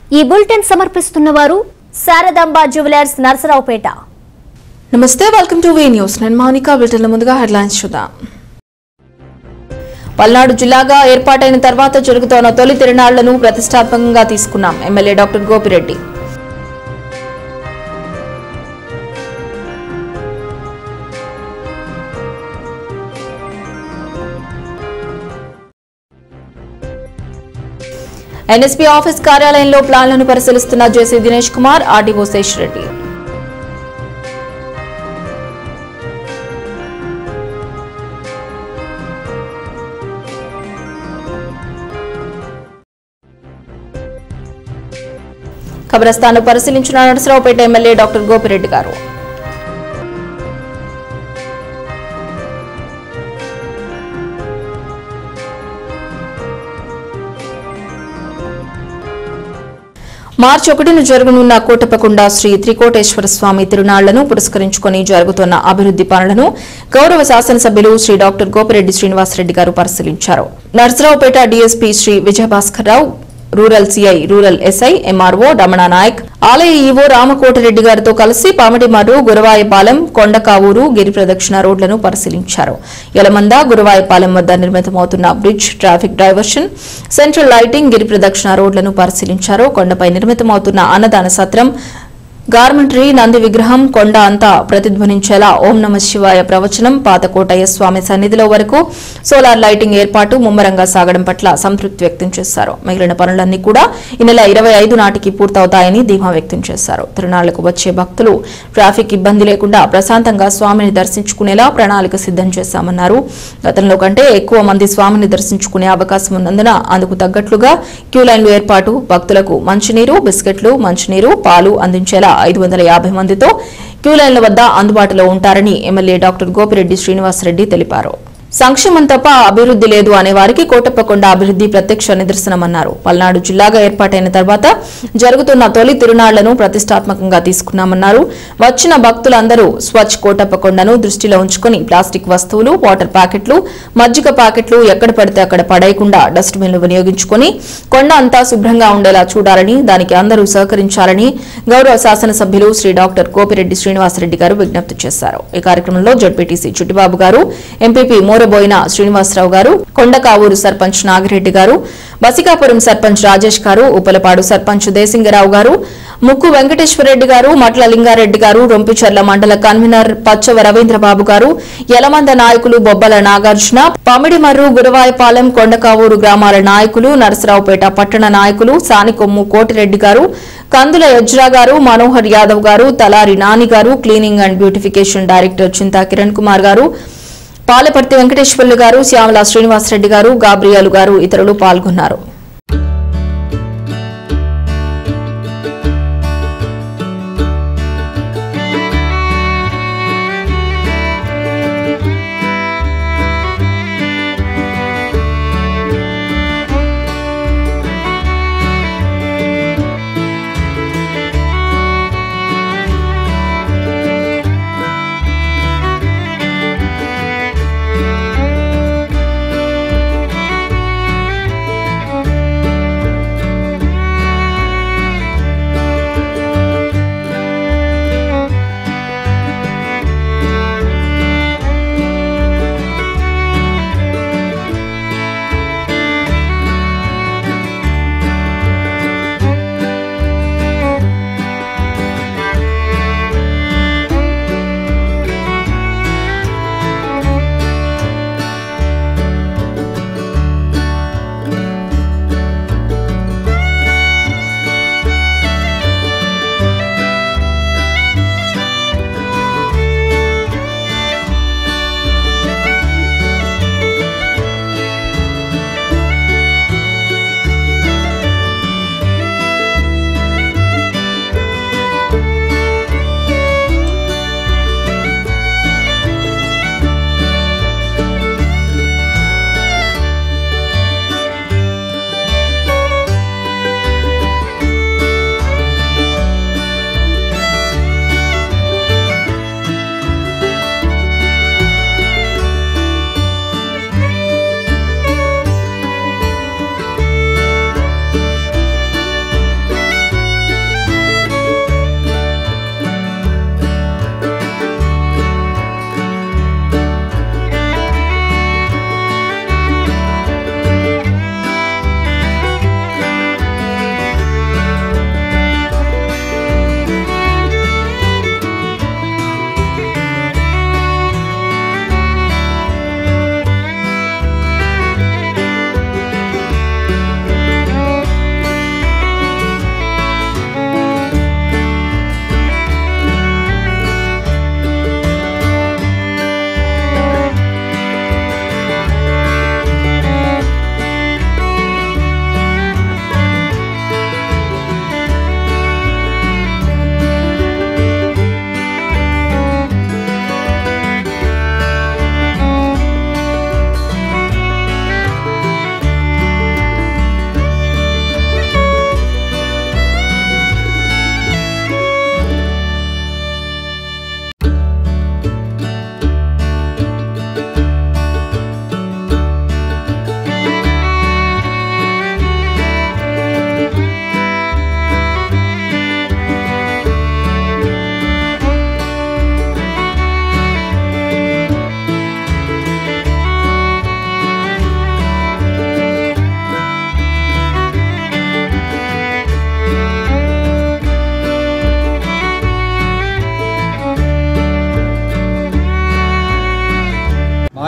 ఈ బులెటిన్ సమర్పిస్తున్న వారు శారదాంబ జ్యువెలర్స్ నర్సరావుపేట నమస్తే వెల్కమ్ టు వీ న్యూస్ నేను మౌనిక బిల్టన్ల ముందుగా హెడ్లైన్స్ చూద్దాం పల్నాడు జిల్లాగా ఏర్పాటైన తర్వాత జరుగుతోన్న తొలి తిరునాళ్లను ప్రతిష్టాత్మకంగా తీసుకున్నాం MLA doctor Gopireddy NSP office కార్యాలయంలో ప్లాన్లను పరిశీలిస్తున్న జేసీ దినేష్ కుమార్ ఆర్డీఓ శేషిరెడ్డి కబ్రస్థాన్ను పరిశీలించిన నరసరావుపేట ఎమ్మెల్యే డాక్టర్ గోపిరెడ్డి గారు మార్చి ఒకటిన జరగనున్న కోటపకొండ శ్రీ త్రికోటేశ్వర స్వామి తిరునాళ్లను పురస్కరించుకుని జరుగుతున్న అభివృద్ది పనులను గౌరవ శాసనసభ్యులు శ్రీ డాక్టర్ గోపిరెడ్డి శ్రీనివాసరెడ్డి గారు పరిశీలించారు Narasaraopet DSP Shri Vijayabhaskar Rao rural CI rural SI MRO Ramana Nayak ఆలయ ఈవో రామకోటిరెడ్డి గారితో కలిసి పామడిమర్రు గురవాయపాలెం కొండకావూరు గిరి ప్రదక్షిణ రోడ్లను పరిశీలించారు యలమంద గురవాయపాలెం వద్ద నిర్మితమవుతున్న bridge traffic diversion central lighting గిరి ప్రదక్షిణ రోడ్లను పరిశీలించారు కొండపై నిర్మితమవుతున్న అన్నదాన సత్రం గార్మెంటరీ నంది విగ్రహం కొండ అంతా ప్రతిధ్వనించేలా ఓం నమ శివాయ ప్రవచనం పాతకోటయ్య స్వామి సన్నిధిలో వరకు సోలార్ లైటింగ్ ఏర్పాటు ముమ్మరంగా సాగడం పట్ల సంతృప్తి వ్యక్తం చేశారు మిగిలిన పనులన్నీ కూడా ఈ నెల ఇరవై ఐదు నాటికి పూర్తవుతాయని ధీమా వ్యక్తం చేశారు తిరునాళ్లకు వచ్చే భక్తులు ట్రాఫిక్ ఇబ్బంది లేకుండా ప్రశాంతంగా స్వామిని దర్శించుకునేలా ప్రణాళిక సిద్ధం చేశామన్నారు గతంలో కంటే ఎక్కువ మంది స్వామిని దర్శించుకునే అవకాశం ఉన్నందున అందుకు తగ్గట్లుగా క్యూ లైన్లు ఏర్పాటు భక్తులకు మంచినీరు బిస్కెట్లు మంచినీరు పాలు అందించేలా ఐదు వందల యాభై మందితో క్యూ లైన్ల వద్ద అందుబాటులో ఉంటారని ఎమ్మెల్యే డాక్టర్ గోపిరెడ్డి శ్రీనివాసరెడ్డి తెలిపారు సంక్షేమం తప్ప అభివృద్ధి లేదు అనే వారికి కోటప్పకొండ అభివృద్ధి ప్రత్యక్ష నిదర్శనమన్నారు పల్నాడు జిల్లాగా ఏర్పాటైన తర్వాత జరుగుతున్న తొలి తిరునాళ్లను ప్రతిష్టాత్మకంగా తీసుకున్నామన్నారు వచ్చిన భక్తులందరూ స్వచ్ఛ కోటప్పకొండను దృష్టిలో ఉంచుకుని ప్లాస్టిక్ వస్తువులు వాటర్ ప్యాకెట్లు మజ్జిగ ప్యాకెట్లు ఎక్కడ పడితే అక్కడ పడేయకుండా డస్ట్బిన్లు వినియోగించుకుని కొండ అంతా శుభ్రంగా ఉండేలా చూడాలని దానికి అందరూ సహకరించాలని గౌరవ శాసనసభ్యులు శ్రీ డాక్టర్ కోపిరెడ్డి శ్రీనివాసరెడ్డి గారు విజ్ఞప్తి చేశారు ఈ కార్యక్రమంలో జడ్పీటీసీ చుట్టిబాబు గారు ఎంపీపీ మోరబోయిన శ్రీనివాసరావు గారు కొండకావూరు సర్పంచ్ నాగిరెడ్డి గారు బసికాపురం సర్పంచ్ రాజేష్ గారు ఉప్పలపాడు సర్పంచ్ దేసింగరావు గారు ముక్కు వెంకటేశ్వరరెడ్డి గారు మట్ల లింగారెడ్డి గారు రొంపిచర్ల మండల కన్వీనర్ పచ్చవ రవీంద్రబాబు గారు యలమంద నాయకులు బొబ్బల నాగార్జున పమిడిమర్రు గురవాయపాలెం కొండకావూరు గ్రామాల నాయకులు నరసరావుపేట పట్టణ నాయకులు సానికొమ్ము కోటిరెడ్డి గారు కందుల యజ్రా గారు మనోహర్ యాదవ్ గారు తలారి నాని గారు cleaning and beautification director Chinta Kiran Kumar గారు పాలపర్తి వెంకటేశ్వర్లు గారు శ్యామల శ్రీనివాసరెడ్డి గారు గాబ్రియాలు గారు ఇతరులు పాల్గొన్నారు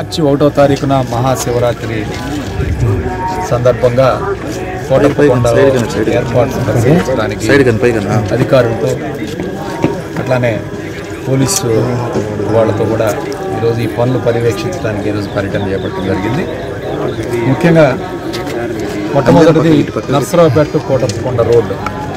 మార్చి ఒకటో తారీఖున మహాశివరాత్రి సందర్భంగా కోటప్పకొండలో ఏర్పాట్లు పరిశీలించడానికి అధికారులతో అట్లానే పోలీసు వాళ్ళతో కూడా ఈరోజు ఈ పనులు పర్యవేక్షించడానికి ఈరోజు పర్యటన చేపట్టడం జరిగింది ముఖ్యంగా మొట్టమొదటిది నర్సరావుపేట కోటప్పకొండ రోడ్డు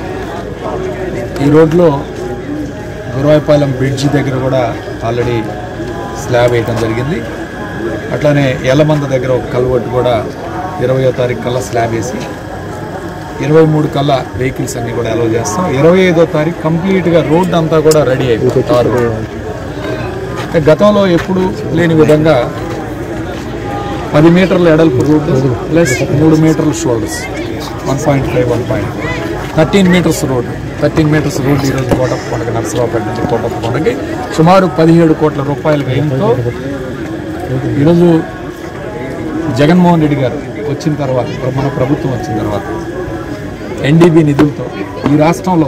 ఈ రోడ్లో గురవాయిపాలెం బ్రిడ్జి దగ్గర కూడా ఆల్రెడీ స్లాబ్ వేయడం జరిగింది అట్లానే ఎల్లమంద దగ్గర ఒక కల్వర్ట్ కూడా ఇరవయో తారీఖు కల్లా స్లాబ్ వేసి ఇరవై మూడు కల్లా వెహికల్స్ అన్ని కూడా అలౌ చేస్తాం ఇరవై ఐదో తారీఖు కంప్లీట్గా రోడ్ అంతా కూడా రెడీ అయిపోతుంది తార్ రోడ్. అంటే గతంలో ఎప్పుడు లేని విధంగా పది మీటర్ల ఎడల్పు రోడ్డు ప్లస్ మూడు మీటర్ల shoulders one point five one point thirteen metres road thirteen metres road ఈరోజు కోటప్పకొండకి నర్సరావుపేట నుంచి కోటప్పకొండకి సుమారు పదిహేడు కోట్ల రూపాయల వ్యయంతో ఈరోజు జగన్మోహన్ రెడ్డి గారు వచ్చిన తర్వాత ఇప్పుడు మన ప్రభుత్వం వచ్చిన తర్వాత ఎన్డీబీ నిధులతో ఈ రాష్ట్రంలో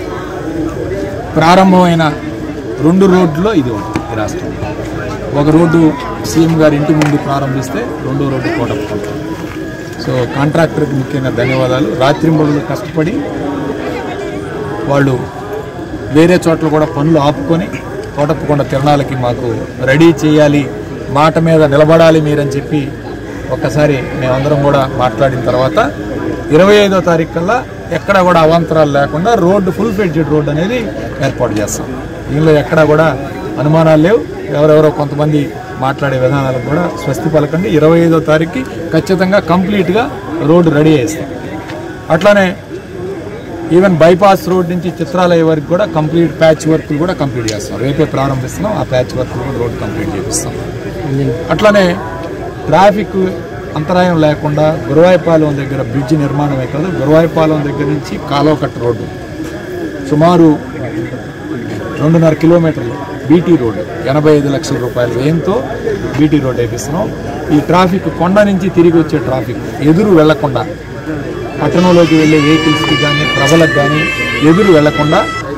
ప్రారంభమైన రెండు రోడ్లలో ఇది ఒకటి ఈ రాష్ట్రంలో ఒక రోడ్డు సీఎం గారి ఇంటి ముందు ప్రారంభిస్తే రెండో రోడ్డు కోటప్పకొండ సో కాంట్రాక్టర్కి ముఖ్యంగా ధన్యవాదాలు రాత్రింబడులు కష్టపడి వాళ్ళు వేరే చోట్ల కూడా పనులు ఆపుకొని కోటప్పకొండ తిరణాలకి మాకు రెడీ చేయాలి మాట మీద నిలబడాలి మీరని చెప్పి ఒక్కసారి మేమందరం కూడా మాట్లాడిన తర్వాత ఇరవై ఐదో తారీఖు కల్లా ఎక్కడ కూడా అవాంతరాలు లేకుండా రోడ్డు ఫుల్ ఫెడ్జెడ్ రోడ్డు అనేది ఏర్పాటు చేస్తాం దీనిలో ఎక్కడా కూడా అనుమానాలు లేవు ఎవరెవరో కొంతమంది మాట్లాడే విధానాలకు కూడా స్వస్తి పలకండి ఇరవై ఐదో తారీఖుకి ఖచ్చితంగా కంప్లీట్గా రోడ్డు రెడీ చేస్తాం అట్లానే ఈవెన్ బైపాస్ రోడ్ నుంచి చిత్రాలయ వరకు కూడా కంప్లీట్ ప్యాచ్ వర్క్ కూడా కంప్లీట్ చేస్తాం రేపే ప్రారంభిస్తున్నాం ఆ ప్యాచ్ వర్క్ కూడా రోడ్ కంప్లీట్ చేపిస్తాం అట్లానే ట్రాఫిక్ అంతరాయం లేకుండా గురువాయిపాలెం దగ్గర బ్రిడ్జ్ నిర్మాణమే కాదు గురువాయిపాలెం దగ్గర నుంచి కాలువకట్ట రోడ్డు సుమారు రెండున్నర కిలోమీటర్లు బీటీ రోడ్డు ఎనభై ఐదు లక్షల రూపాయల వ్యయంతో బీటీ రోడ్ వేపిస్తున్నాం ఈ ట్రాఫిక్ కొండ నుంచి తిరిగి వచ్చే ట్రాఫిక్ ఎదురు వెళ్లకుండా పట్టణంలోకి వెళ్ళే వెహికల్స్కి కానీ ప్రభలకు కానీ ఎదురు వెళ్లకుండా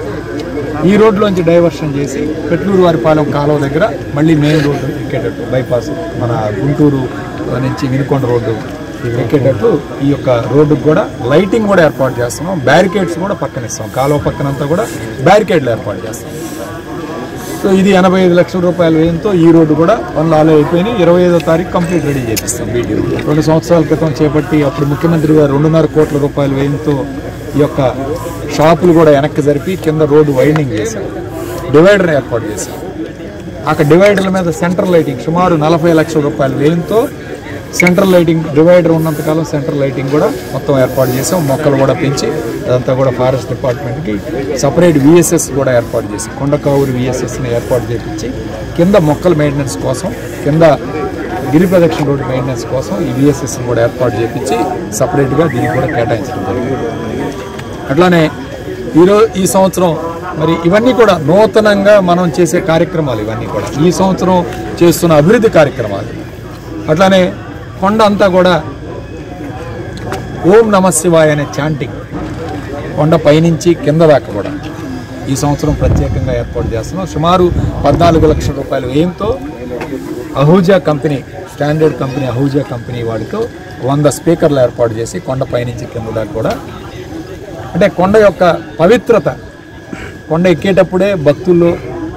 ఈ రోడ్లోంచి డైవర్షన్ చేసి పెట్లూరు వారిపాలెం కాలువ దగ్గర మళ్ళీ మెయిన్ రోడ్డు ఎక్కేటట్టు బైపాస్ మన గుంటూరు నుంచి వినుకొండ రోడ్డు ఎక్కేటట్టు ఈ యొక్క రోడ్డుకు కూడా లైటింగ్ కూడా ఏర్పాటు చేస్తున్నాం బ్యారికేడ్స్ కూడా పక్కన ఇస్తాం కాలువ పక్కనంతా కూడా బ్యారికేడ్లు ఏర్పాటు చేస్తాం సో ఇది ఎనభై ఐదు లక్షల రూపాయల వ్యయంతో ఈ రోడ్డు కూడా పనులు ఆలో అయిపోయినాయి ఇరవై ఐదో తారీఖు కంప్లీట్ రెడీ చేపిస్తాం బీటీ రోడ్డు రెండు సంవత్సరాల క్రితం చేపట్టి అప్పుడు ముఖ్యమంత్రి గారు రెండున్నర కోట్ల రూపాయల వ్యయంతో ఈ యొక్క షాపులు కూడా వెనక్కి జరిపి కింద రోడ్డు వైండింగ్ చేశారు డివైడర్ ఏర్పాటు చేశారు అక్కడ డివైడర్ల మీద సెంట్రల్ లైటింగ్ సుమారు నలభై లక్షల రూపాయల వ్యయంతో సెంట్రల్ లైటింగ్ డివైడర్ ఉన్నంతకాలం సెంట్రల్ లైటింగ్ కూడా మొత్తం ఏర్పాటు చేసాం మొక్కలు కూడా పెంచి అదంతా కూడా ఫారెస్ట్ డిపార్ట్మెంట్కి సపరేట్ విఎస్ఎస్ కూడా ఏర్పాటు చేసి కొండకావురు విఎస్ఎస్ని ఏర్పాటు చేపించి కింద మొక్కల మెయింటెనెన్స్ కోసం కింద గిరి ప్రదక్షిణ రోడ్డు మెయింటెనెన్స్ కోసం ఈ విఎస్ఎస్ని కూడా ఏర్పాటు చేపించి సపరేట్గా దీనికి కూడా కేటాయించడం జరిగింది అట్లానే ఈరోజు ఈ సంవత్సరం మరి ఇవన్నీ కూడా నూతనంగా మనం చేసే కార్యక్రమాలు ఇవన్నీ కూడా ఈ సంవత్సరం చేస్తున్న అభివృద్ధి కార్యక్రమాలు అట్లానే కొండ అంతా కూడా ఓం నమ శివాయ అనే చాంటింగ్ కొండ పైనుంచి కింద దాకా కూడా ఈ సంవత్సరం ప్రత్యేకంగా ఏర్పాటు చేస్తున్నాం సుమారు పద్నాలుగు లక్షల రూపాయల వ్యయంతో Ahuja company standard company Ahuja company వాడితో వంద స్పీకర్లు ఏర్పాటు చేసి కొండ పైనుంచి కింద దాకా కూడా అంటే కొండ యొక్క పవిత్రత కొండ ఎక్కేటప్పుడే భక్తుల్లో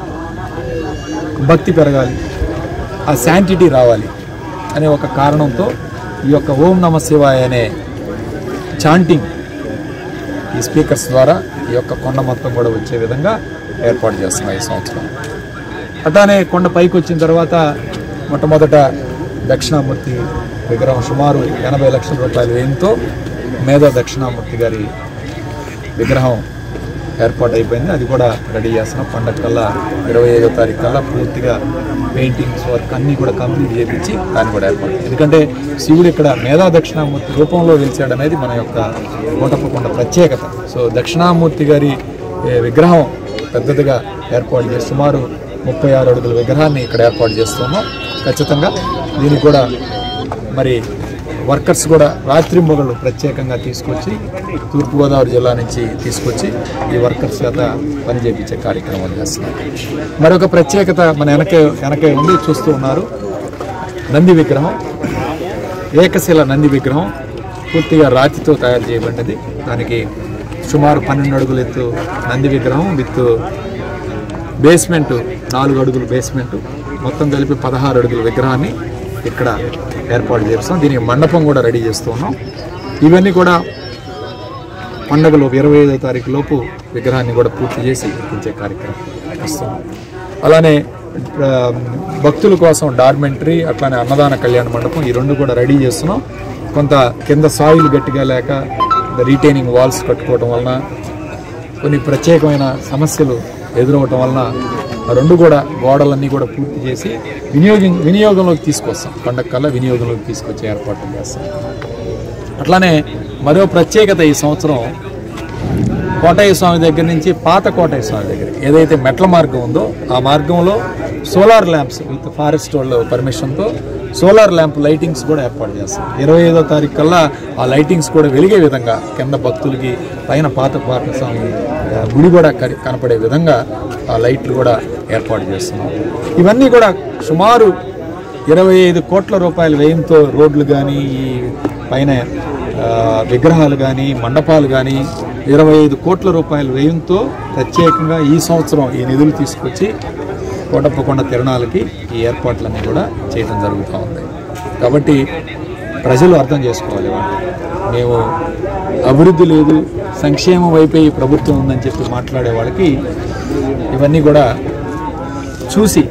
భక్తి పెరగాలి ఆ శాంటిటీ రావాలి అనే ఒక కారణంతో ఈ యొక్క ఓం నమ శివాయ అనే చాంటింగ్ ఈ స్పీకర్స్ ద్వారా ఈ యొక్క కొండ మొత్తం కూడా వచ్చే విధంగా ఏర్పాటు చేస్తున్నాం ఈ సంవత్సరం అట్లానే కొండ పైకి వచ్చిన తర్వాత మొట్టమొదట దక్షిణామూర్తి విగ్రహం సుమారు ఎనభై లక్షల రూపాయల వ్యయంతో మేధా దక్షిణామూర్తి గారి విగ్రహం ఏర్పాటు అయిపోయింది అది కూడా రెడీ చేస్తున్నాం పండగ కల్లా ఇరవై ఐదో తారీఖు కల్లా పూర్తిగా పెయింటింగ్స్ వర్క్ అన్నీ కూడా కంప్లీట్ చేయించి దాన్ని కూడా ఏర్పాటు ఎందుకంటే శివుడు ఇక్కడ మేధా దక్షిణామూర్తి రూపంలో వెలిచాడు అనేది మన యొక్క కోటప్పకొండ ప్రత్యేకత సో దక్షిణామూర్తి గారి ఏ, విగ్రహం పెద్దదిగా ఏర్పాటు చేసి సుమారు ముప్పై ఆరు అడుగుల విగ్రహాన్ని ఇక్కడ ఏర్పాటు చేస్తున్నాం ఖచ్చితంగా దీనికి కూడా మరి వర్కర్స్ కూడా రాత్రి మొగలు ప్రత్యేకంగా తీసుకొచ్చి తూర్పుగోదావరి జిల్లా నుంచి తీసుకొచ్చి ఈ వర్కర్స్ చేత పని చేయించే కార్యక్రమం చేస్తున్నారు మరొక ప్రత్యేకత మన వెనకే వెనకే ఉండి చూస్తూ ఉన్నారు నంది విగ్రహం ఏకశిల నంది విగ్రహం పూర్తిగా రాతితో తయారు చేయబడినది దానికి సుమారు పన్నెండు అడుగుల ఎత్తు నంది విగ్రహం విత్ బేస్మెంట్ నాలుగు అడుగులు బేస్మెంట్ మొత్తం కలిపి పదహారు అడుగుల విగ్రహాన్ని ఇక్కడ ఏర్పాటు చేస్తాం దీనికి మండపం కూడా రెడీ చేస్తూ ఉన్నాం ఇవన్నీ కూడా పండగలో ఇరవై ఐదో తారీఖు లోపు విగ్రహాన్ని కూడా పూర్తి చేసి ఎక్కించే కార్యక్రమం వస్తున్నాం అలానే ఆ, భక్తుల కోసం డార్మెంటరీ అట్లానే అన్నదాన కళ్యాణ మండపం ఈ రెండు కూడా రెడీ చేస్తున్నాం కొంత కింద సాయిల్ గట్టిగా లేక రీటైనింగ్ వాల్స్ కట్టుకోవడం వలన కొన్ని ప్రత్యేకమైన సమస్యలు ఎదురవటం వలన ఆ రెండు కూడా గోడలన్నీ కూడా పూర్తి చేసి వినియోగం వినియోగంలోకి తీసుకొస్తాం పండగ కల్లా వినియోగంలోకి తీసుకొచ్చే ఏర్పాట్లు చేస్తాం అట్లానే మరో ప్రత్యేకత ఈ సంవత్సరం కోటయ్య స్వామి దగ్గర నుంచి పాత కోటయ్య స్వామి దగ్గర ఏదైతే మెట్ల మార్గం ఉందో ఆ మార్గంలో సోలార్ ల్యాంప్స్ విత్ ఫారెస్ట్ వాళ్ళ పర్మిషన్తో సోలార్ ల్యాంప్ లైటింగ్స్ కూడా ఏర్పాటు చేస్తాం ఇరవై ఐదో తారీఖు కల్లా ఆ లైటింగ్స్ కూడా వెలిగే విధంగా కింద భక్తులకి పైన పాత కోటయ్య స్వామి ఆ, గుడి కూడా కరి- కనపడే విధంగా ఆ లైట్లు కూడా ఏర్పాటు చేస్తున్నాం ఇవన్నీ కూడా సుమారు ఇరవై ఐదు కోట్ల రూపాయల వ్యయంతో రోడ్లు కానీ ఈ పైన ఆ, విగ్రహాలు కానీ మండపాలు కానీ ఇరవై ఐదు కోట్ల రూపాయల వ్యయంతో ప్రత్యేకంగా ఈ సంవత్సరం ఈ నిధులు తీసుకొచ్చి కోటప్పకొండ తిరణాలకి ఈ ఏర్పాట్లన్నీ కూడా చేయడం జరుగుతూ ఉంది కాబట్టి ప్రజలు అర్థం చేసుకోవాలి వాటిని. మేము అభివృద్ధి లేదు సంక్షేమం వైపే ఈ ప్రభుత్వం ఉందని చెప్పి మాట్లాడే వాళ్ళకి ఇవన్నీ కూడా చూసి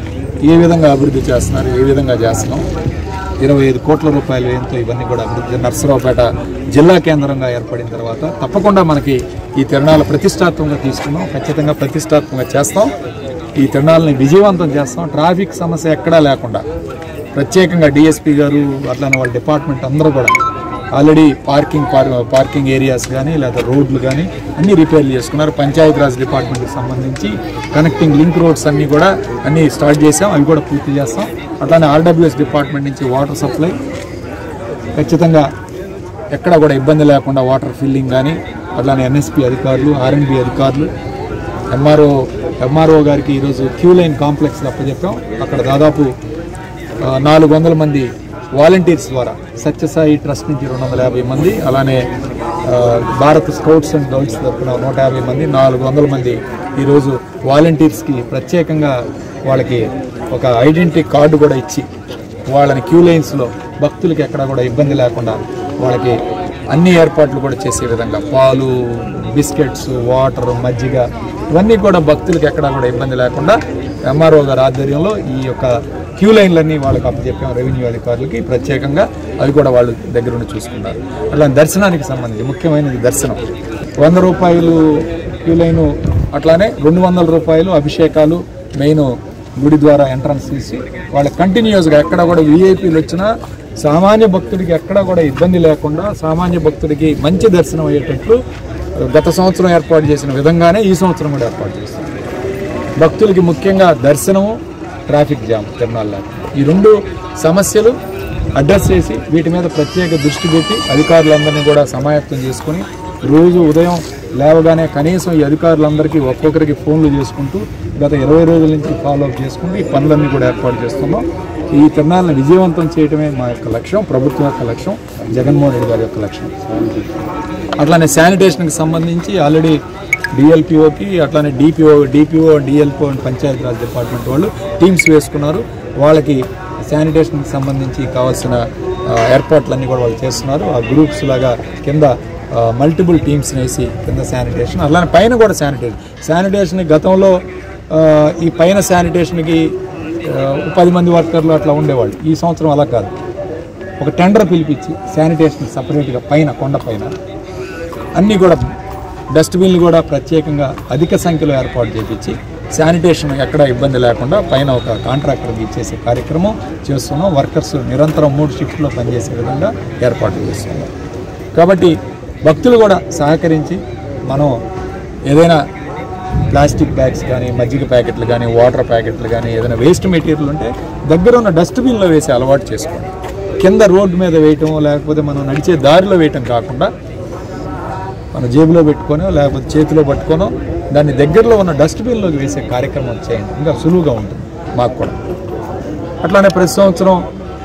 ఏ విధంగా అభివృద్ధి చేస్తున్నారు ఏ విధంగా చేస్తున్నాం ఇరవై ఐదు కోట్ల రూపాయల వ్యయంతో ఇవన్నీ కూడా అభివృద్ధి నర్సరావుపేట జిల్లా కేంద్రంగా ఏర్పడిన తర్వాత తప్పకుండా మనకి ఈ తిరణాలు ప్రతిష్టాత్మకంగా తీసుకున్నాం ఖచ్చితంగా ప్రతిష్టాత్మకంగా చేస్తాం ఈ తిరణాలని విజయవంతం చేస్తాం ట్రాఫిక్ సమస్య ఎక్కడా లేకుండా ప్రత్యేకంగా డిఎస్పీ గారు అట్లానే వాళ్ళ డిపార్ట్మెంట్ అందరూ కూడా ఆల్రెడీ పార్కింగ్ పార్ పార్కింగ్ ఏరియాస్ కానీ లేదా రోడ్లు కానీ అన్ని రిపేర్లు చేసుకున్నారు పంచాయతీరాజ్ డిపార్ట్మెంట్కి సంబంధించి కనెక్టింగ్ లింక్ రోడ్స్ అన్నీ కూడా అన్నీ స్టార్ట్ చేసాం అవి కూడా పూర్తి చేస్తాం అట్లానే ఆర్డబ్ల్యూఎస్ డిపార్ట్మెంట్ నుంచి వాటర్ సప్లై ఖచ్చితంగా ఎక్కడ కూడా ఇబ్బంది లేకుండా వాటర్ ఫిల్లింగ్ కానీ అట్లానే ఎన్ఎస్పి అధికారులు ఆర్ఎండ్బి అధికారులు ఎంఆర్ఓ ఎంఆర్ఓ గారికి ఈరోజు క్యూ లైన్ కాంప్లెక్స్ అప్పచెప్పాం అక్కడ దాదాపు ఆ, నాలుగు వందల మంది వాలంటీర్స్ ద్వారా సత్యసాయి ట్రస్ట్ నుంచి రెండు వందల యాభై మంది అలానే ఆ, భారత్ స్కౌట్స్ అండ్ గైడ్స్ తరఫున నూట యాభై మంది నాలుగు వందల మంది ఈరోజు వాలంటీర్స్కి ప్రత్యేకంగా వాళ్ళకి ఒక ఐడెంటిటీ కార్డు కూడా ఇచ్చి వాళ్ళని క్యూ లైన్స్లో భక్తులకి ఎక్కడ కూడా ఇబ్బంది లేకుండా వాళ్ళకి అన్ని ఏర్పాట్లు కూడా చేసే విధంగా పాలు బిస్కెట్స్ వాటర్ మజ్జిగ ఇవన్నీ కూడా భక్తులకి ఎక్కడా కూడా ఇబ్బంది లేకుండా ఎంఆర్ఓ గారి ఆధ్వర్యంలో ఈ యొక్క క్యూ లైన్లన్నీ వాళ్ళకి అప్పచెప్పాం రెవెన్యూ అధికారులకి ప్రత్యేకంగా అవి కూడా వాళ్ళు దగ్గర ఉండి చూసుకున్నారు అట్లా దర్శనానికి సంబంధించి ముఖ్యమైనది దర్శనం వంద రూపాయలు క్యూ లైను అట్లానే రెండు వందల రూపాయలు అభిషేకాలు మెయిన్ గుడి ద్వారా ఎంట్రన్స్ తీసి వాళ్ళ కంటిన్యూస్గా ఎక్కడ కూడా విఐపీలు వచ్చినా సామాన్య భక్తుడికి ఎక్కడ కూడా ఇబ్బంది లేకుండా సామాన్య భక్తుడికి మంచి దర్శనం అయ్యేటట్లు గత సంవత్సరం ఏర్పాటు చేసిన విధంగానే ఈ సంవత్సరం కూడా ఏర్పాటు చేస్తాం భక్తులకి ముఖ్యంగా దర్శనము ట్రాఫిక్ జామ్ తిరునాళ్ళ ఈ రెండు సమస్యలు అడ్రస్ చేసి వీటి మీద ప్రత్యేక దృష్టి పెట్టి అధికారులందరినీ కూడా సమాయత్తం చేసుకుని రోజు ఉదయం లేవగానే కనీసం ఈ అధికారులందరికీ ఒక్కొక్కరికి ఫోన్లు చేసుకుంటూ గత ఇరవై రోజుల నుంచి ఫాలో అప్ చేసుకుంటూ ఈ పనులన్నీ కూడా ఏర్పాటు చేస్తున్నాం ఈ తిరునాళ్ళని విజయవంతం చేయడమే మా యొక్క లక్ష్యం ప్రభుత్వం యొక్క లక్ష్యం జగన్మోహన్ రెడ్డి గారి యొక్క లక్ష్యం అట్లానే శానిటేషన్కి సంబంధించి ఆల్రెడీ డిఎల్పిఓకి అట్లానే DPO DPO DLPO and Panchayati Raj department వాళ్ళు టీమ్స్ వేసుకున్నారు వాళ్ళకి శానిటేషన్కి సంబంధించి కావాల్సిన ఆ, ఏర్పాట్లన్నీ కూడా వాళ్ళు చేస్తున్నారు ఆ గ్రూప్స్ లాగా కింద మల్టిపుల్ టీమ్స్ వేసి కింద శానిటేషన్ అలానే పైన కూడా శానిటేషన్ శానిటేషన్ గతంలో ఆ, ఈ పైన శానిటేషన్కి ఆ, పది మంది వర్కర్లు అట్లా ఉండేవాళ్ళు ఈ సంవత్సరం అలా కాదు ఒక టెండర్ పిలిపించి శానిటేషన్ సపరేట్గా పైన కొండ పైన అన్నీ కూడా డస్ట్బిన్లు కూడా ప్రత్యేకంగా అధిక సంఖ్యలో ఏర్పాటు చేపించి శానిటేషన్ ఎక్కడ ఇబ్బంది లేకుండా పైన ఒక కాంట్రాక్టర్కి ఇచ్చేసే కార్యక్రమం చేస్తున్నాం వర్కర్స్ నిరంతరం మూడు షిఫ్ట్లో పనిచేసే విధంగా ఏర్పాట్లు చేస్తున్నాం కాబట్టి భక్తులు కూడా సహకరించి మనం ఏదైనా ప్లాస్టిక్ బ్యాగ్స్ కానీ మజ్జిగ ప్యాకెట్లు కానీ వాటర్ ప్యాకెట్లు కానీ ఏదైనా వేస్ట్ మెటీరియల్ ఉంటే దగ్గర ఉన్న డస్ట్బిన్లో వేసి అలవాటు చేసుకోండి కింద రోడ్డు మీద వేయటం లేకపోతే మనం నడిచే దారిలో వేయటం కాకుండా మన జేబులో పెట్టుకొని లేకపోతే చేతిలో పట్టుకోనో దాన్ని దగ్గరలో ఉన్న డస్ట్బిన్లోకి వేసే కార్యక్రమం చేయండి ఇంకా సులువుగా ఉంటుంది మాకు కూడా అట్లానే ప్రతి సంవత్సరం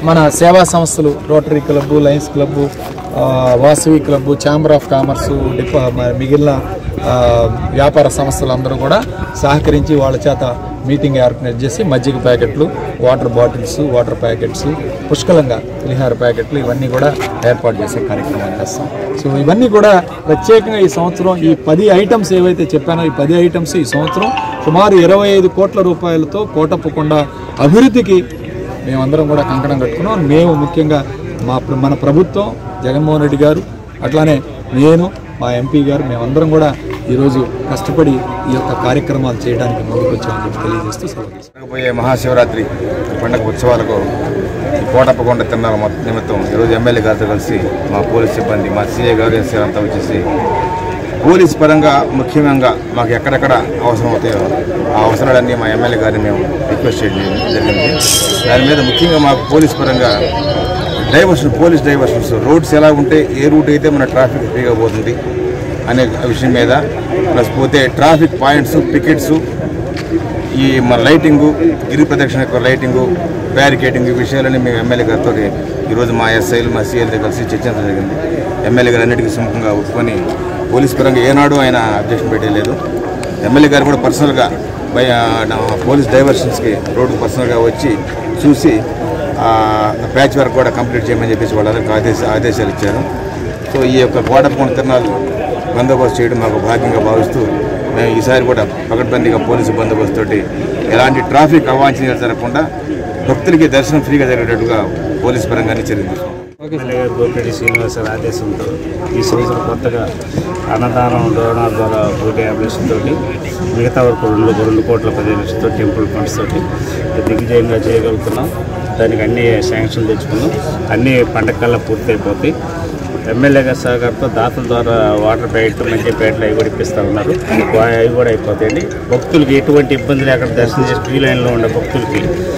మన సేవా సంస్థలు Rotary club Lions club Vasavi club chamber of commerce డిపా మ- మిగిలిన ఆ, వ్యాపార సంస్థలు అందరూ కూడా సహకరించి వాళ్ళ చేత మీటింగ్ ఆర్గనైజ్ చేసి మజ్జిగ ప్యాకెట్లు వాటర్ బాటిల్స్ వాటర్ ప్యాకెట్స్ పుష్కలంగా పులిహార ప్యాకెట్లు ఇవన్నీ కూడా ఏర్పాటు చేసే కార్యక్రమం చేస్తాం సో ఇవన్నీ కూడా ప్రత్యేకంగా ఈ సంవత్సరం ఈ పది ఐటమ్స్ ఏవైతే చెప్పానో ఈ పది ఐటమ్స్ ఈ సంవత్సరం సుమారు ఇరవై ఐదు కోట్ల రూపాయలతో కోటప్పకొండ అభివృద్ధికి మేమందరం కూడా కంకణం కట్టుకున్నాం మేము ముఖ్యంగా మా ప్ర- మన ప్రభుత్వం జగన్మోహన్ రెడ్డి గారు అట్లానే నేను మా ఎంపీ గారు మేమందరం కూడా ఈరోజు కష్టపడి ఈ యొక్క కార్యక్రమాలు చేయడానికి ముందుకు వచ్చామని చెప్పి తెలియజేస్తూ సెలవు తీసుకుంటాను. జరగబోయే మహాశివరాత్రి పండుగ ఉత్సవాలకు ఈ కోటప్పకొండ తిన్నాల నిమిత్తం ఈరోజు ఎమ్మెల్యే గారితో కలిసి మా పోలీస్ సిబ్బంది మా సీఏ గారు ఎస్ఐ అంతా వచ్చేసి పోలీస్ పరంగా ముఖ్యంగా మాకు ఎక్కడెక్కడ అవసరం అవుతాయో ఆ అవసరాలన్నీ మా ఎమ్మెల్యే గారిని మేము రిక్వెస్ట్ చేయడం జరిగింది దాని మీద ముఖ్యంగా మాకు పోలీస్ పరంగా డైవర్షన్ పోలీస్ డైవర్షన్స్ రోడ్స్ ఎలా ఉంటే ఏ రూట్ అయితే మన ట్రాఫిక్ ఫ్రీగా పోతుంది అనే విషయం మీద ప్లస్ పోతే ట్రాఫిక్ పాయింట్స్ పికెట్స్ ఈ మన లైటింగు గిరి ప్రదక్షిణ యొక్క లైటింగు బ్యారికేటింగ్ ఈ విషయాలన్నీ మేము ఎమ్మెల్యే గారితో ఈరోజు మా ఎస్ఐలు మా సీఎల్తో కలిసి చర్చించడం జరిగింది ఎమ్మెల్యే గారు అన్నిటికీ సుముఖంగా ఒప్పుకొని పోలీస్ పరంగా ఏనాడు ఆయన అబ్జెక్షన్ పెట్టలేదు ఎమ్మెల్యే గారు కూడా పర్సనల్గా బై ఆ, నా పోలీస్ డైవర్షన్స్కి రోడ్డు పర్సనల్గా వచ్చి చూసి ప్యాచ్ వర్క్ కూడా కంప్లీట్ చేయమని చెప్పేసి వాళ్ళందరికీ ఆదేశ ఆదేశాలు ఇచ్చారు సో ఈ యొక్క కోటప్పకొండ తిరణాలు బందోబస్తు చేయడం మాకు భాగ్యంగా భావిస్తూ మేము ఈసారి కూడా పకడ్బందీగా పోలీసు బందోబస్తు తోటి ఎలాంటి ట్రాఫిక్ అవాంఛనీయాలు జరగకుండా భక్తులకి దర్శనం ఫ్రీగా జరిగేటట్టుగా పోలీసు పరంగానే చర్యలు తీసుకున్నాం ఎమ్మెల్యే గారు గోపిరెడ్డి శ్రీనివాస గారి ఆదేశంతో ఈ సంవత్సరం కొత్తగా అన్నదానం డోనార్ ద్వారా ఒకటి యాభై తోటి మిగతా వరకు రెండు రెండు కోట్ల పదిహేను లక్షలతో టెంపుల్ ఫండ్స్ తోటి దిగ్విజయంగా చేయగలుగుతున్నాం దానికి అన్ని శాంక్షన్ తెచ్చుకున్నాం అన్ని పండగ కల్లా పూర్తయిపోతాయి ఎమ్మెల్యే గారి సహకారంతో దాతల ద్వారా వాటర్ ప్యాకెట్ మంచి ప్యాకెట్లు అవి కూడా ఇప్పిస్తూ ఉన్నారు వా- అవి కూడా అయిపోతాయండి భక్తులకి ఎటువంటి ఇబ్బంది లేకుండా దర్శనం చేసి క్యూ లైన్లో ఉండే భక్తులకి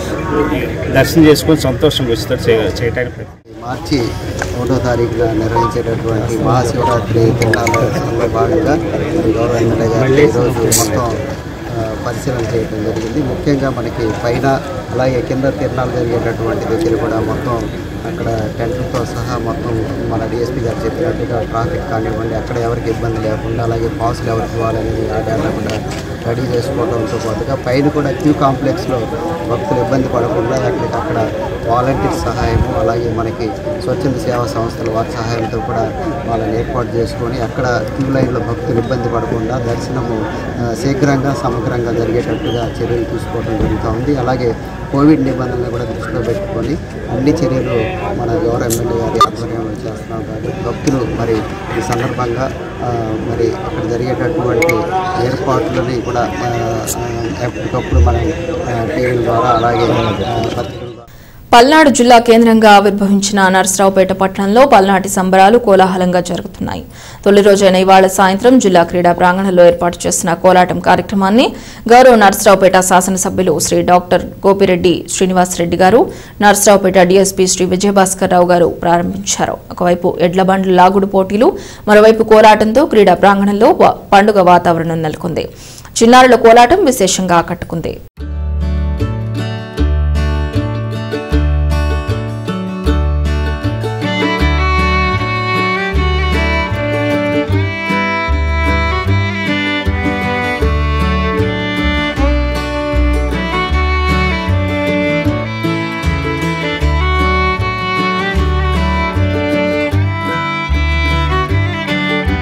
దర్శనం చేసుకొని సంతోషంగా వచ్చేటట్టు చేయ- చేయడానికి ప్రయత్నం మార్చి ఒకటో తారీఖున నిర్వహించేటటువంటి మహాశివరాత్రి తిరునాళ్ళలో భాగంగా మరి గౌరవ ఎమ్మెల్యే గారు ఈరోజు మొత్తం ఆ, పరిశీలన చేయడం జరిగింది ముఖ్యంగా మనకి పైన అలాగే కింద తిరణాలు జరిగేటటువంటి దగ్గర కూడా మొత్తం అక్కడ టెంట్లతో సహా మొత్తం మన డిఎస్పీ గారు చెప్పినట్టుగా ట్రాఫిక్ కానివ్వండి అక్కడ ఎవరికి ఇబ్బంది లేకుండా అలాగే పాసులు ఎవరికి ఇవ్వాలనేది ఆ డేటా కూడా రెడీ చేసుకోవడంతో పాటుగా పైన కూడా క్యూ కాంప్లెక్స్లో భక్తులు ఇబ్బంది పడకుండా అక్కడికి అక్కడ వాలంటీర్ సహాయము అలాగే మనకి స్వచ్ఛంద సేవా సంస్థల వారి సహాయంతో కూడా వాళ్ళని ఏర్పాటు చేసుకొని అక్కడ క్యూ లైన్లో భక్తులు ఇబ్బంది పడకుండా దర్శనము ఆ, శీఘ్రంగా సమగ్రంగా జరిగేటట్టుగా చర్యలు తీసుకోవడం జరుగుతూ ఉంది అలాగే కోవిడ్ నిబంధనలు కూడా దృష్టిలో పెట్టుకొని అన్ని చర్యలు మన గౌరవ ఎమ్మెల్యే గారి ఆధ్వర్యంలో చేస్తున్నాం కాబట్టి భక్తులు మరి ఈ సందర్భంగా ఆ, మరి అక్కడ జరిగేటటువంటి ఏర్పాట్లని కూడా ఆ, ఆ, ఎప్పటికప్పుడు మనం టీవీల ద్వారా అలాగే ఆ, పత్రికల ద్వారా పల్నాడు జిల్లా కేంద్రంగా ఆవిర్భవించిన నర్సరావుపేట పట్టణంలో పల్నాటి సంబరాలు కోలాహలంగా జరుగుతున్నాయి తొలి రోజైన ఇవాళ సాయంత్రం జిల్లా క్రీడా ప్రాంగణంలో ఏర్పాటు చేసిన కోలాటం కార్యక్రమాన్ని గౌరవ నర్సరావుపేట శాసనసభ్యులు శ్రీ డాక్టర్ గోపిరెడ్డి శ్రీనివాసరెడ్డి గారు నర్సరావుపేట డీఎస్పీ శ్రీ విజయభాస్కర్ రావు గారు ప్రారంభించారు ఒకవైపు ఎడ్ల బండ్ల లాగుడు పోటీలు మరోవైపు కోలాటంతో క్రీడా ప్రాంగణంలో వా- పండుగ వాతావరణం నెలకొంది చిన్నారుల కోలాటం విశేషంగా ఆకట్టుకుంది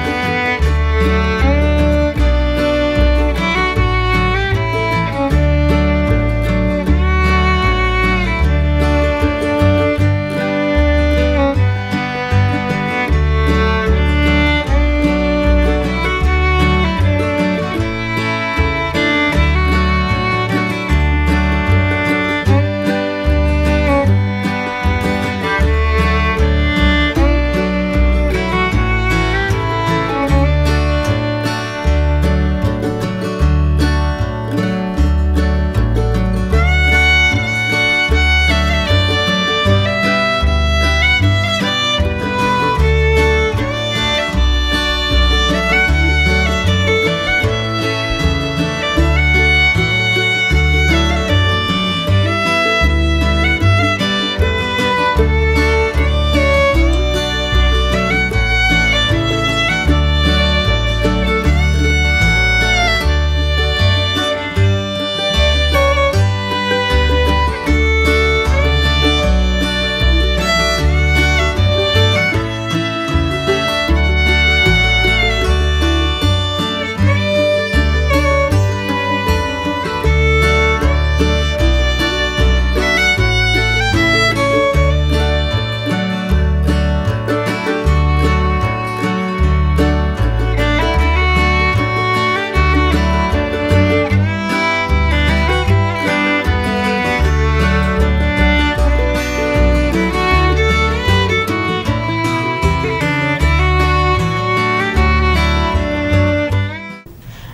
Thank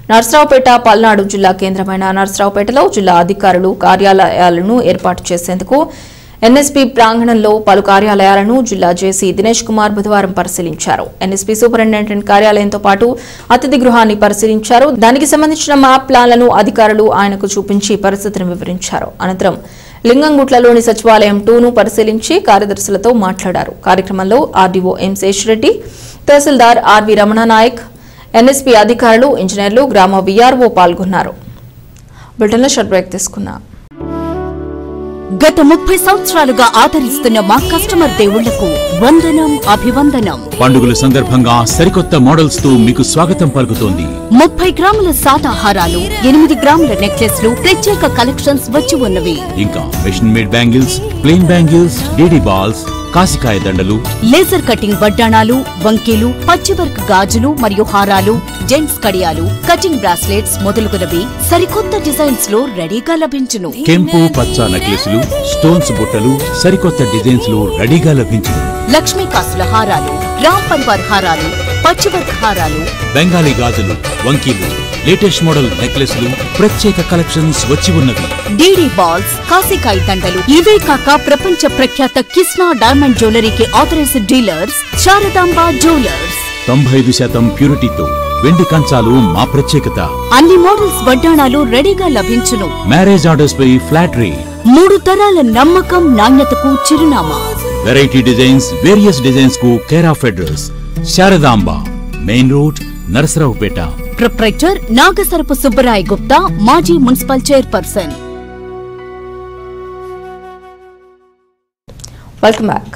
నర్సరావుపేట పల్నాడు జిల్లా కేంద్రమైన నర్సరావుపేటలో జిల్లా అధికారులు కార్యాలయాలను ఏర్పాటు చేసేందుకు ఎన్ఎస్పీ ప్రాంగణంలో పలు కార్యాలయాలను జిల్లా జేసీ దినేష్ కుమార్ బుధవారం పరిశీలించారు ఎన్ఎస్పీ సూపరింటెండెంట్ కార్యాలయంతో పాటు అతిథి గృహాన్ని పరిశీలించారు దానికి సంబంధించిన మ్యాప్ ప్లాన్లను అధికారులు ఆయనకు చూపించి పరిస్థితిని వివరించారు అనంతరం లింగంగుట్లలోని సచివాలయం టూను పరిశీలించి కార్యదర్శులతో మాట్లాడారు కార్యక్రమంలో ఆర్డీఓ ఎం శేషిరెడ్డి తహసీల్దార్ ఆర్వి రమణ నాయక్ ఎన్ఎస్పీ అధికారులు ఇంజనీర్లు గ్రామ వీఆర్ఓ పాల్గొన్నారు బ్రిటన్లో షార్ట్ బ్రేక్ తీసుకున్నా గత ముప్పై సంవత్సరాలుగా ఆదరిస్తున్న మా కస్టమర్ దేవుళ్లకు వందనం అభివందనం పండుగల సందర్భంగా సరికొత్త మోడల్స్ తో మీకు స్వాగతం పలుకుతోంది ముప్పై గ్రాముల సాదాహారాలు ఎనిమిది గ్రాముల నెక్లెస్లు ప్రత్యేక కలెక్షన్స్ వచ్చి ఉన్నవి ఇంకా machine made bangles plain bangles DD balls కాసికాయ దండలు లేజర్ కటింగ్ వడ్డాణాలు వంకీలు పచ్చివర్క్ గాజులు మరియు హారాలు జెంట్స్ కడియాలు కటింగ్ బ్రాస్లెట్స్ మొదలుగునవి సరికొత్త డిజైన్స్ లో రెడీగా లభించును కెంపు పచ్చ నెక్లెస్లు స్టోన్స్ బుట్టలు సరికొత్త డిజైన్స్ లో రెడీగా లభించును లక్ష్మీ కాసుల హారాలు రామ్ పరివార్ హారాలు పచ్చివర్క్ హారాలు బెంగాలీ గాజులు వంకీలు లేటెస్ట్ మోడల్ నెక్లెస్లు ప్రత్యేక కలెక్షన్స్ వచ్చి ఉన్నవి డీడీ బాల్స్ కాసికాయ దండలు ఇవే కాక ప్రపంచ ప్రఖ్యాత కిస్నా డైమండ్ జ్యువెలరీకి ఆథరైజ్డ్ డీలర్స్ శారదాంబ జ్యువెలర్స్ తొంభై ఐదు శాతం ప్యూరిటీతో వెండి కంచాలు మా ప్రత్యేకత అన్ని మోడల్స్ వడ్డాణాలు రెడీగా లభించును మ్యారేజ్ ఆర్డర్స్ పై ఫ్లాట్ రేట్ మూడు తరాల నమ్మకం నాణ్యతకు చిరునామా వెరైటీ డిజైన్స్ వేరియస్ డిజైన్స్ కు care of address Sharadamba main road Narasaraopet proprietor Nagasarapu Subbarai Gupta మాజీ municipal chairperson welcome back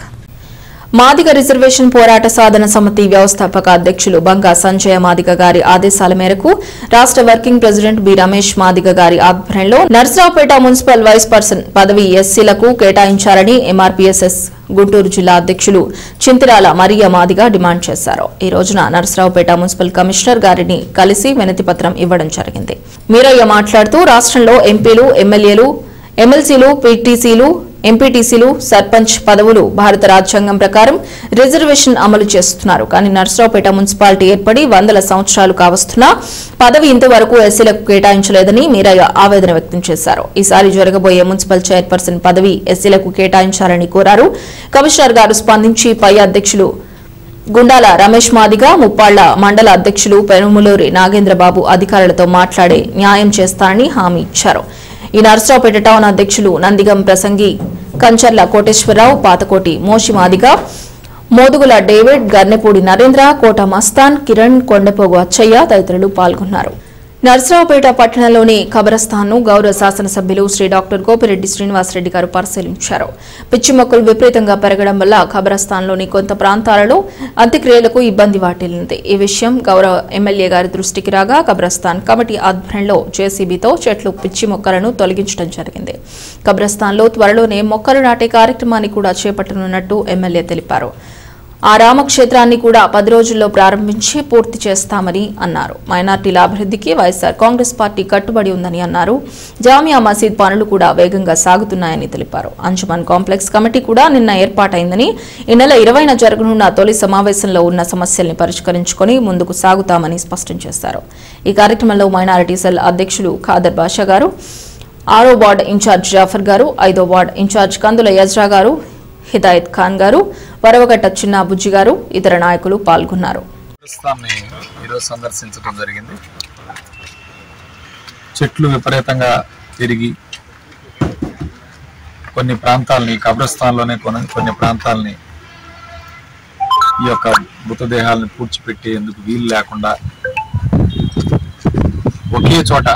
Madiga reservation పోరాట సాధన సమితి వ్యవస్థాపక అధ్యక్షులు బంగా సంజయ మాదిగ గారి ఆదేశాల మేరకు రాష్ట్ర working president B Ramesh Madiga గారి ఆధ్వర్యంలో నర్సరావుపేట మున్సిపల్ వైస్ పర్సన్ పదవి ఎస్సీలకు కేటాయించాలని ఎంఆర్పీఎస్ఎస్ గుంటూరు జిల్లా అధ్యక్షులు చింతిరాల మరియ మాదిగ డిమాండ్ చేశారు ఈ రోజున నర్సరావుపేట మున్సిపల్ కమిషనర్ గారిని కలిసి వినతి పత్రం ఇవ్వడం జరిగింది మీరయ్య మాట్లాడుతూ రాష్ట్రంలో ఎంపీలు ఎమ్మెల్యేలు ఎమ్మెల్సీలు పీటీసీలు ఎంపీటీసీలు సర్పంచ్ పదవులు భారత రాజ్యాంగం ప్రకారం రిజర్వేషన్ అమలు చేస్తున్నారు కానీ నర్సరావుపేట మున్సిపాలిటీ ఏర్పడి వందల సంవత్సరాలు కావస్తున్నా పదవి ఇంతవరకు ఎస్సీలకు కేటాయించలేదని మీరయ్య ఆవేదన వ్యక్తం చేశారు ఈసారి జరగబోయే మున్సిపల్ చైర్పర్సన్ పదవి ఎస్సీలకు కేటాయించాలని కోరారు కమిషనర్ గారు స్పందించి పై అధ్యక్షులు గుండాల రమేష్ మాదిగ ముప్పాళ్ల మండల అధ్యక్షులు పెనుములూరి నాగేంద్రబాబు అధికారులతో మాట్లాడి న్యాయం చేస్తారని హామీ ఇచ్చారు ఈ నర్సరావుపేట టౌన్ అధ్యక్షులు నందిగం ప్రసంగి కంచర్ల కోటేశ్వరరావు పాతకోటి మోషి మాదిగ మోదుగుల డేవిడ్ గర్నెపూడి నరేంద్ర కోట మస్తాన్ కిరణ్ కొండపోగు అచ్చయ్య తదితరులు పాల్గొన్నారు నర్సరావుపేట పట్టణంలోని కబరస్థాన్ను గౌరవ శాసనసభ్యులు శ్రీ డాక్టర్ గోపిరెడ్డి శ్రీనివాసరెడ్డి గారు పరిశీలించారు పిచ్చి మొక్కలు విపరీతంగా పెరగడం వల్ల కబరస్థాన్లోని కొంత ప్రాంతాలలో అంత్యక్రియలకు ఇబ్బంది వాటిల్లింది ఈ విషయం గౌరవ ఎమ్మెల్యే గారి దృష్టికి రాగా కబ్రస్థాన్ కమిటీ ఆధ్వర్యంలో జేసీబీతో చెట్లు పిచ్చి మొక్కలను తొలగించడం జరిగింది కబ్రస్థాన్లో త్వరలోనే మొక్కలు నాటే కార్యక్రమాన్ని కూడా చేపట్టనున్నట్టు ఎమ్మెల్యే తెలిపారు ఆ రామక్షేత్రాన్ని కూడా పది రోజుల్లో ప్రారంభించి పూర్తి చేస్తామని అన్నారు మైనార్టీల అభివృద్ధికి వైఎస్ఆర్ కాంగ్రెస్ పార్టీ కట్టుబడి ఉందని అన్నారు జామియా మసీద్ పనులు కూడా వేగంగా సాగుతున్నాయని తెలిపారు అంజుమన్ కాంప్లెక్స్ కమిటీ కూడా నిన్న ఏర్పాటైందని ఈ నెల ఇరవైన జరగనున్న తొలి సమావేశంలో ఉన్న సమస్యల్ని పరిష్కరించుకొని ముందుకు సాగుతామని స్పష్టం చేశారు ఈ కార్యక్రమంలో మైనారిటీ సెల్ అధ్యక్షులు ఖాదర్ బాషా గారు ఆరో వార్డ్ ఇన్ఛార్జ్ జాఫర్ గారు ఐదో వార్డ్ ఇన్ఛార్జ్ కందుల యజ్రా గారు హిదాయత్ ఖాన్ గారు వరవగట్ట చిన్న బుజ్జి గారు ఇతర నాయకులు పాల్గొన్నారు ప్రస్తుతాన్ని ఈరోజు సందర్శించడం జరిగింది చెట్లు విపరీతంగా పెరిగి కొన్ని ప్రాంతాలని కబ్రస్థాన్లోనే కొన్ని కొన్ని ప్రాంతాలని ఈ యొక్క మృతదేహాలను పూడ్చిపెట్టేందుకు వీలు లేకుండా ఒకే చోట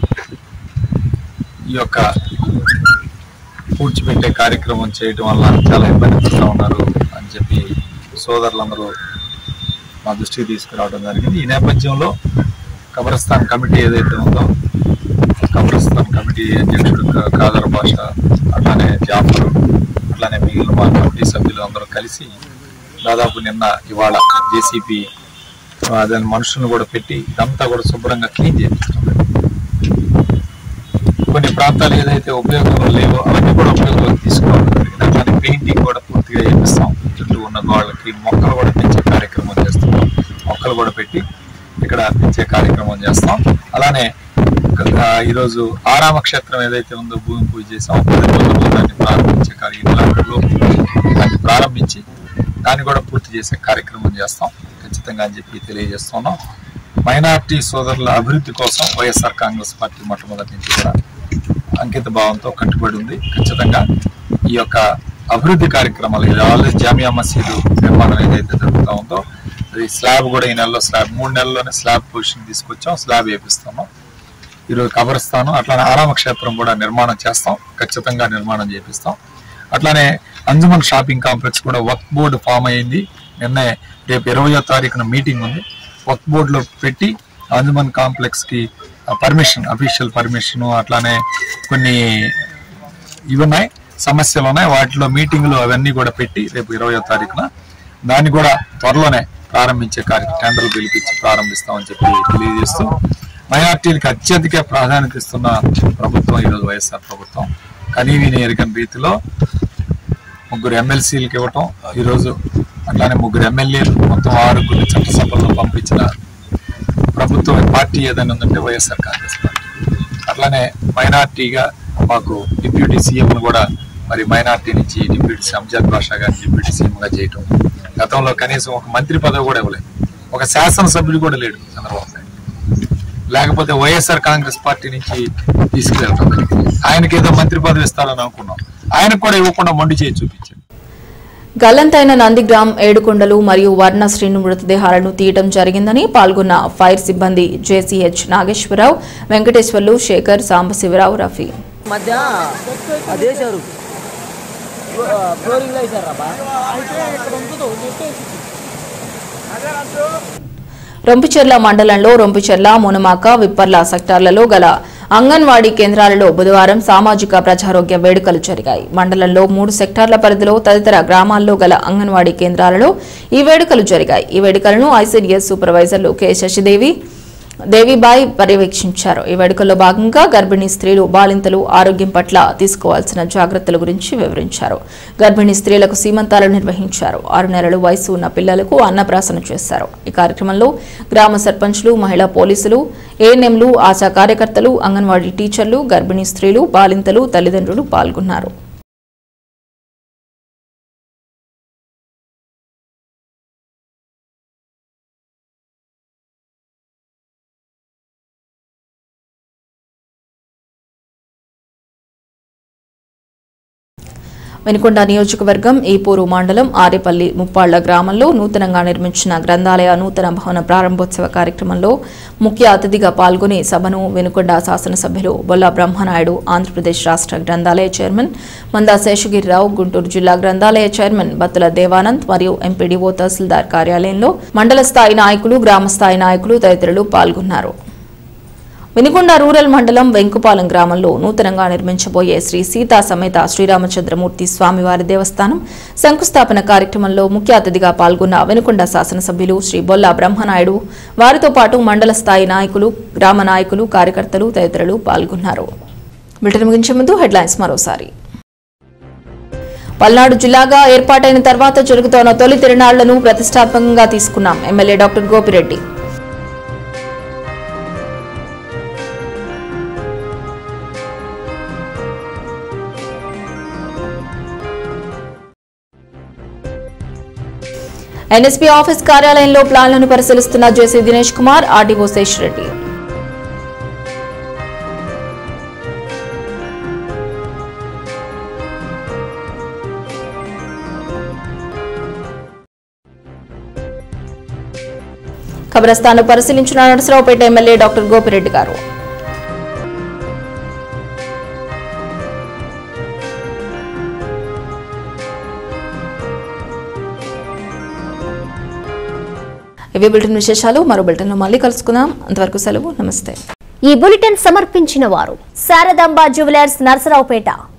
ఈ యొక్క పూడ్చిపెట్టే కార్యక్రమం చేయటం వల్ల చాలా ఇబ్బంది పడుతూ ఉన్నారు అని చెప్పి సోదరులందరూ మా దృష్టికి తీసుకురావడం జరిగింది ఈ నేపథ్యంలో కబ్రస్థాన్ కమిటీ ఏదైతే ఉందో కబ్రస్థాన్ కమిటీ అధ్యక్షుడు కా- కాదర్ భాష అట్లానే జాఫర్ అట్లానే మిగిలిన మా కమిటీ సభ్యులు అందరూ కలిసి దాదాపు నిన్న ఇవాళ జేసీపీ దాని మనుషులను కూడా పెట్టి ఇదంతా కూడా శుభ్రంగా క్లీన్ చేపిస్తున్నాం కొన్ని ప్రాంతాలు ఏదైతే ఉపయోగంలో లేవో అవన్నీ కూడా ఉపయోగంలోకి తీసుకోవడం జరిగింది అట్లానే పెయింటింగ్ కూడా పూర్తిగా చేపిస్తాం చుట్టూ ఉన్న గోళ్ళకి మొక్కలు కూడా పెంచే కార్యక్రమం చేస్తున్నాం మొక్కలు కూడా పెట్టి ఇక్కడ పెంచే కార్యక్రమం చేస్తాం అలానే ఆ, ఈరోజు ఆరామ క్షేత్రం ఏదైతే ఉందో భూమి పూజ చేసాం పది రోజుల్లో దాన్ని ప్రారంభించే కార్యక్రమంలో దాన్ని ప్రారంభించి దాన్ని కూడా పూర్తి చేసే కార్యక్రమం చేస్తాం ఖచ్చితంగా అని చెప్పి తెలియజేస్తున్నాం మైనార్టీ సోదరుల అభివృద్ధి కోసం వైఎస్ఆర్ కాంగ్రెస్ పార్టీ మొట్టమొదటి నుంచి కూడా అంకిత భావంతో కట్టుబడి ఉంది ఖచ్చితంగా ఈ యొక్క అభివృద్ధి కార్యక్రమాలు ఇది ఆల్రెడీ జామియా మసీదు నిర్మాణం ఏదైతే జరుగుతూ ఉందో అది స్లాబ్ కూడా ఈ నెలలో స్లాబ్ మూడు నెలల్లోనే స్లాబ్ పొజిషన్ తీసుకొచ్చాం స్లాబ్ వేపిస్తున్నాం ఈరోజు కబరస్థానం అట్లానే ఆరామ క్షేత్రం కూడా నిర్మాణం చేస్తాం ఖచ్చితంగా నిర్మాణం చేపిస్తాం అట్లానే అంజుమన్ షాపింగ్ కాంప్లెక్స్ కూడా వర్క్ బోర్డు ఫామ్ అయింది నిన్నే రేపు ఇరవయో తారీఖున మీటింగ్ ఉంది వర్క్ బోర్డులో పెట్టి అంజుమన్ కాంప్లెక్స్ కి పర్మిషన్ అఫీషియల్ పర్మిషన్ అట్లానే కొన్ని ఇవి ఉన్నాయి సమస్యలు ఉన్నాయి వాటిలో మీటింగ్లు అవన్నీ కూడా పెట్టి రేపు ఇరవయో తారీఖున దాన్ని కూడా త్వరలోనే ప్రారంభించే కార్యక్రమం టెండర్లు పిలిపించి ప్రారంభిస్తామని చెప్పి తెలియజేస్తూ మైనార్టీలకు అత్యధిక ప్రాధాన్యత ఇస్తున్న ప్రభుత్వం ఈరోజు వైఎస్ఆర్ ప్రభుత్వం కనీవిని ఎరగని రీతిలో ముగ్గురు ఎమ్మెల్సీలకు ఇవ్వటం ఈరోజు అట్లానే ముగ్గురు ఎమ్మెల్యేలు మొత్తం ఆరుగురు చట్టసభల్లో పంపించిన ప్రభుత్వం పార్టీ ఏదైనా ఉందంటే వైఎస్ఆర్ కాంగ్రెస్ పార్టీ అట్లానే మైనార్టీగా మాకు డిప్యూటీ సీఎం కూడా మరి మైనార్టీ నుంచి డిప్యూటీ సంజాద్ బాషా గారిని డిప్యూటీ సీఎం గా చేయటం గతంలో కనీసం ఒక మంత్రి పదవి కూడా ఇవ్వలేదు ఒక శాసనసభ్యుడు కూడా లేడు చంద్రబాబు నాయుడు లేకపోతే వైఎస్ఆర్ కాంగ్రెస్ పార్టీ నుంచి తీసుకువెళ్తాం ఆయనకి ఏదో మంత్రి పదవి ఇస్తారని అనుకున్నాం ఆయనకు కూడా ఇవ్వకుండా మొండి చేసి చూపించారు గల్లంతైన నందిగ్రామ్ ఏడుకొండలు మరియు వర్ణ శ్రీను మృతదేహాలను తీయడం జరిగిందని పాల్గొన్న ఫైర్ సిబ్బంది జేసీహెచ్ నాగేశ్వరరావు వెంకటేశ్వర్లు శేఖర్ సాంబశివరావు రఫీ మధ్య అదేశారు ఫ్లోరింగ్ లో వేసారు రాబా రొంపిచెర్ల మండలంలో రొంపిచెర్ల మునమాక విప్పర్ల సెక్టార్లలో గల అంగన్వాడీ కేంద్రాలలో బుధవారం సామాజిక ప్రజారోగ్య వేడుకలు జరిగాయి మండలంలో మూడు సెక్టార్ల పరిధిలో తదితర గ్రామాల్లో గల అంగన్వాడీ కేంద్రాలలో ఈ వేడుకలు జరిగాయి ఈ వేడుకలను ఐసీడీఎస్ సూపర్వైజర్లు కె శశిదేవి దేవిబాయ్ పర్యవేక్షించారు ఈ వేడుకల్లో భాగంగా గర్భిణీ స్త్రీలు బాలింతలు ఆరోగ్యం పట్ల తీసుకోవాల్సిన జాగ్రత్తల గురించి వివరించారు గర్భిణీ స్త్రీలకు సీమంతాలు నిర్వహించారు ఆరు నెలల వయసు ఉన్న పిల్లలకు అన్నప్రాసన చేశారు ఈ కార్యక్రమంలో గ్రామ సర్పంచ్లు మహిళా పోలీసులు ఏఎన్ఎంలు ఆశా కార్యకర్తలు అంగన్వాడీ టీచర్లు గర్భిణీ స్త్రీలు బాలింతలు తల్లిదండ్రులు పాల్గొన్నారు వెనుకొండ నియోజకవర్గం ఈపూరు మండలం ఆరేపల్లి ముప్పాళ్ల గ్రామంలో నూతనంగా నిర్మించిన గ్రంథాలయ నూతన భవన ప్రారంభోత్సవ కార్యక్రమంలో ముఖ్య అతిథిగా పాల్గొని సభను వెనుకొండ శాసనసభ్యులు బొల్లా బ్రహ్మనాయుడు ఆంధ్రప్రదేశ్ రాష్ట్ర గ్రంథాలయ చైర్మన్ మందా శేషగిరిరావు గుంటూరు జిల్లా గ్రంథాలయ చైర్మన్ బత్తుల దేవానంద్ మరియు ఎంపీడీఓ తహసీల్దార్ కార్యాలయంలో మండల స్థాయి నాయకులు గ్రామ స్థాయి నాయకులు తదితరులు పాల్గొన్నారు వినుకొండ రూరల్ మండలం వెంకుపాలెం గ్రామంలో నూతనంగా నిర్మించబోయే శ్రీ సీతా సమేత శ్రీరామచంద్రమూర్తి స్వామివారి దేవస్థానం శంకుస్థాపన కార్యక్రమంలో ముఖ్య అతిథిగా పాల్గొన్న వెనుకొండ శాసనసభ్యులు శ్రీ బొల్లా బ్రహ్మనాయుడు వారితో పాటు మండల స్థాయి నాయకులు గ్రామ నాయకులు కార్యకర్తలు తదితరులు పాల్గొన్నారు వీటిని ముగించే ముందు హెడ్లైన్స్ మరోసారి పల్నాడు జిల్లాగా ఏర్పాటైన తర్వాత జరుగుతోన్న తొలి తిరునాళ్లను ప్రతిష్టాత్మకంగా తీసుకున్నాం MLA doctor Gopireddy NSP office కార్యాలయంలో ప్లాన్లను పరిశీలిస్తున్న జేసీ దినేష్ కుమార్ ఆర్డీఓ శేషిరెడ్డి కబ్రస్థాన్ను పరిశీలించిన నరసరావుపేట ఎమ్మెల్యే డాక్టర్ గోపిరెడ్డి గారు ఇవి బులెటిన్ విశేషాలు మరో బులెటిన్లో మళ్ళీ కలుసుకుందాం అంతవరకు సెలవు నమస్తే ఈ బులెటిన్ సమర్పించిన వారు శారదాంబ జ్యువెలర్స్ నర్సరావుపేట